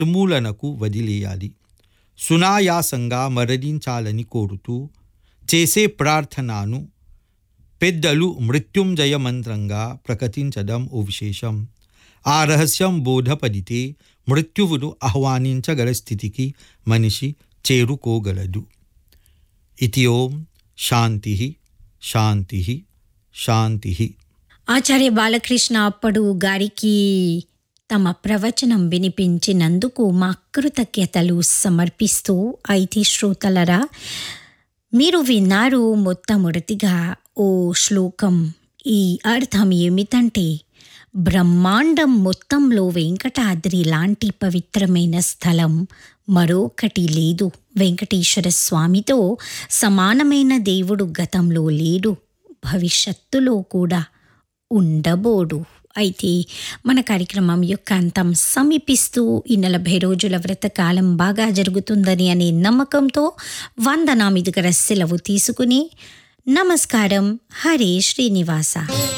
నిర్మూలనకు వదిలేయాలి సునాయాసంగా మరణించాలని కోరుతూ చేసే ప్రార్థనను పెద్దలు మృత్యుంజయ మంత్రంగా ప్రకటించడం ఓ విశేషం ఆ రహస్యం బోధపడితే మృత్యువును ఆహ్వానించగల స్థితికి మనిషి చేరుకోగలడు ఇది ఓం శాంతి శాంతి శాంతి ఆచార్య బాలకృష్ణ అప్పడు గారికి తమ ప్రవచనం వినిపించినందుకు మా కృతజ్ఞతలు సమర్పిస్తూ అయితే శ్రోతలరా మీరు విన్నారు మొట్టమొదటిగా ఓ శ్లోకం ఈ అర్థం ఏమిటంటే బ్రహ్మాండం మొత్తంలో వెంకటాద్రి లాంటి పవిత్రమైన స్థలం మరొకటి లేదు వెంకటేశ్వర స్వామితో సమానమైన దేవుడు గతంలో లేడు భవిష్యత్తులో కూడా ఉండబోడు అయితే మన కార్యక్రమం యొక్క అంతం సమీపిస్తూ ఈ నలభై రోజుల వ్రతకాలం బాగా జరుగుతుందని అనే నమ్మకంతో వందనామిదిగర సెలవు తీసుకుని నమస్కారం హరే శ్రీనివాస